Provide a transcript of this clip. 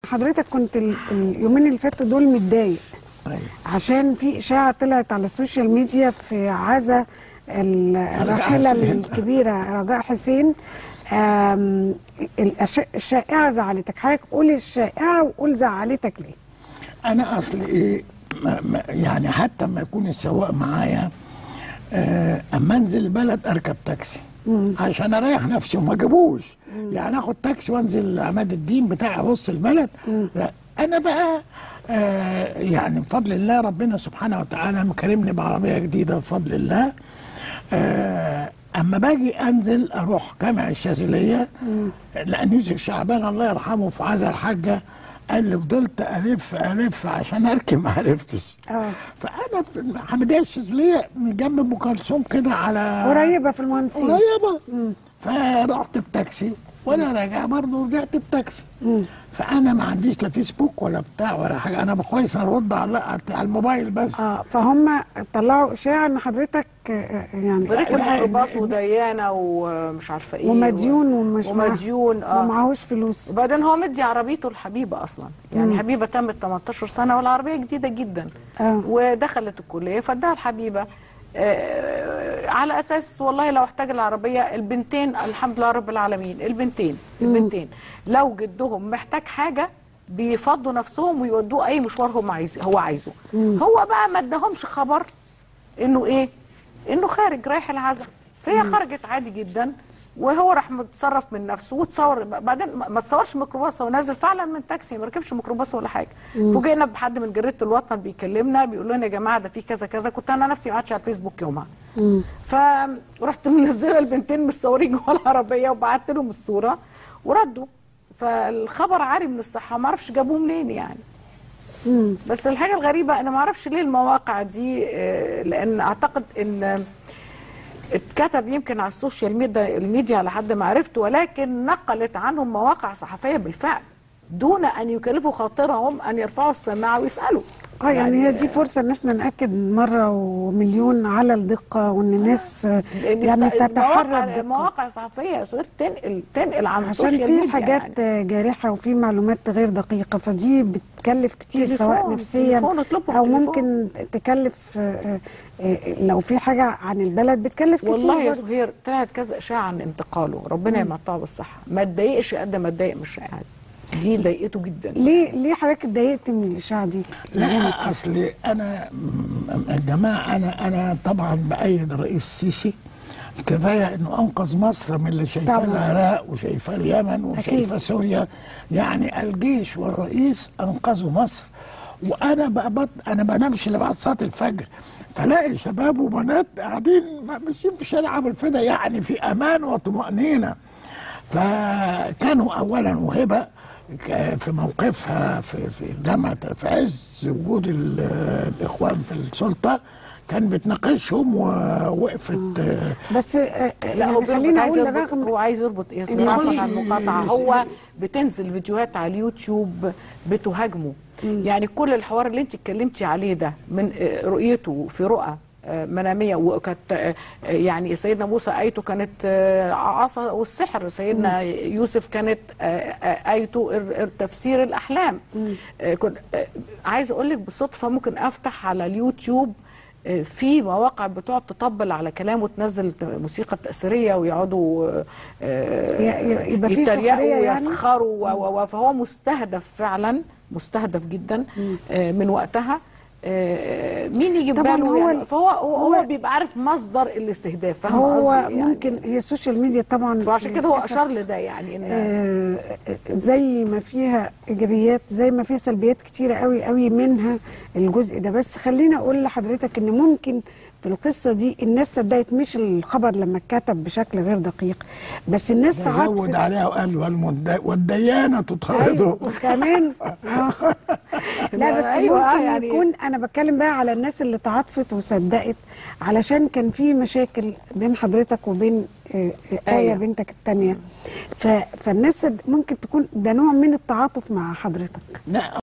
حضرتك كنت ال- اليومين اللي فاتوا دول متضايق أيوة. عشان في اشاعه طلعت على السوشيال ميديا في عزا ال- الراحله حسين. الكبيره رجاء حسين آم، الأش- الشائعه زعلتك حضرتك قول الشائعه وقول زعلتك ليه انا اصل ايه ما ما يعني حتى ما يكون السواق معايا آه، اما انزل البلد اركب تاكسي عشان اريح نفسي وما اجيبوش يعني اخد تاكسي وانزل عماد الدين بتاعي وسط البلد لا انا بقى آه يعني بفضل الله ربنا سبحانه وتعالى مكرمني بعربيه جديده بفضل الله آه اما باجي انزل اروح جامع الشاذليه لان يوسف شعبان الله يرحمه في عزا الحاجه قال لي فضلت الف الف عشان اركب ما عرفتش اه فانا في الحمديه الشاذليه من جنب ام كلثوم كده على قريبه في المهندسين قريبه فرحت بتاكسي وانا راجع برضه رجعت بتاكسي فانا ما عنديش لا فيسبوك ولا بتاع ولا حاجه انا كويس ارد على على الموبايل بس اه فهم طلعوا اشاعه ان حضرتك آه، يعني بركب لا، ميكروباص إن- وديانه ومش عارفه ايه ومديون ومش معاه- ومديون اه ومعهوش فلوس وبعدين هو مدي عربيته لحبيبه اصلا يعني حبيبه تمت 18 سنه والعربيه جديده جدا آه. ودخلت الكليه فادها الحبيبه آه على اساس والله لو احتاج العربيه البنتين الحمد لله رب العالمين البنتين البنتين لو جدهم محتاج حاجه بيفضوا نفسهم ويودوه اي مشوار هم عايز هو عايزه هو بقى ما اداهمش خبر انه ايه انه خارج رايح العزاء فهي خرجت عادي جدا وهو راح متصرف من نفسه وتصور بعدين ما ما تصورش ميكروباص هو نازل فعلا من تاكسي ما ركبش ميكروباص ولا حاجه فوجئنا بحد من جريده الوطن بيكلمنا بيقول لنا يا جماعه ده في كذا كذا كنت انا نفسي ما قعدتش على الفيسبوك يومها فرحت منزله البنتين متصورين جوه العربيه وبعت لهم الصوره وردوا فالخبر عاري من الصحه ما اعرفش جابوه منين يعني بس الحاجه الغريبه انا ما اعرفش ليه المواقع دي آه، لان اعتقد ان اتكتب يمكن على السوشيال ميديا الميديا على حد ما عرفت ولكن نقلت عنهم مواقع صحفيه بالفعل دون ان يكلفوا خاطرهم ان يرفعوا السماعه ويسالوا اه يعني هي دي فرصه ان احنا ناكد مره ومليون على الدقه وان الناس آه، لأن يعني الس- تتحرى المواقع- الدقه المواقع الصحفيه يا سهير تنقل تنقل عن عشان السوشيال في ميديا حاجات يعني. آه، جارحه وفي معلومات غير دقيقه فدي بتكلف كتير تليفون- سواء نفسيا تليفون اطلبه في او التليفون. ممكن تكلف آه، آه، لو في حاجه عن البلد بتكلف كتير والله يا برضه. سهير طلعت كذا اشاعه عن انتقاله ربنا يمتعه بالصحه ما اتضايقش قد ما اتضايق من الشائعه دي دي ضايقته جدا ليه ليه حضرتك اتضايقت من الاشاعه دي؟ لا اصل انا م- يا جماعه انا انا طبعا بايد الرئيس السيسي كفايه انه انقذ مصر من اللي شايفاه طبعاً. العراق وشايفاه اليمن وشايفاه سوريا يعني الجيش والرئيس انقذوا مصر وانا بقى بط... انا بنامش الا بعد صلاه الفجر فلاقي شباب وبنات قاعدين ماشيين في شارع ابو الفدا يعني في امان وطمانينه فكانوا اولا وهبه ك- في موقفها في في جامعه في عز وجود ال- الاخوان في السلطه كان بتناقشهم ووقفت آه، بس آه، لا هو يعني بيربط خليني عايز اقول يربط رغم هو عايز يربط ايه إن عفوا في- عن المقاطعه هو بتنزل فيديوهات على اليوتيوب بتهاجمه يعني كل الحوار اللي انت اتكلمتي عليه ده من آه، رؤيته في رؤى آه، مناميه وكانت آه، آه، يعني سيدنا موسى ايته كانت آه، عصا والسحر سيدنا يوسف كانت آه، آه، ايته ال- ال- تفسير الاحلام آه، كنت آه، عايز اقول لك بالصدفه ممكن افتح على اليوتيوب آه، في مواقع بتقعد تطبل على كلام وتنزل ت- موسيقى تأثيرية ويقعدوا آه، ي- يبقى في يتريقوا سخرية يعني؟ ويسخروا و- و- و- فهو مستهدف فعلا مستهدف جدا آه، من وقتها آه، مين يجي طبعاً باله هو يعني ال- فهو هو, هو- هو بيبقى عارف مصدر الاستهداف فاهم هو قصدي يعني ممكن هي السوشيال ميديا طبعا فعشان كده هو للأسف اشار لده يعني ان آه، زي ما فيها ايجابيات زي ما فيها سلبيات كتيره قوي قوي منها الجزء ده بس خليني اقول لحضرتك ان ممكن في القصه دي الناس صدقت مش الخبر لما اتكتب بشكل غير دقيق بس الناس زود تعاطفت عليها وقال والمد- والديانه تطارده أيوة، وكمان آه. لا بس أيوة، ممكن يعني- يكون انا بتكلم بقى على الناس اللي تعاطفت وصدقت علشان كان في مشاكل بين حضرتك وبين آه، آه، آية أيوة. بنتك التانية ف... فالناس صد- ممكن تكون ده نوع من التعاطف مع حضرتك لا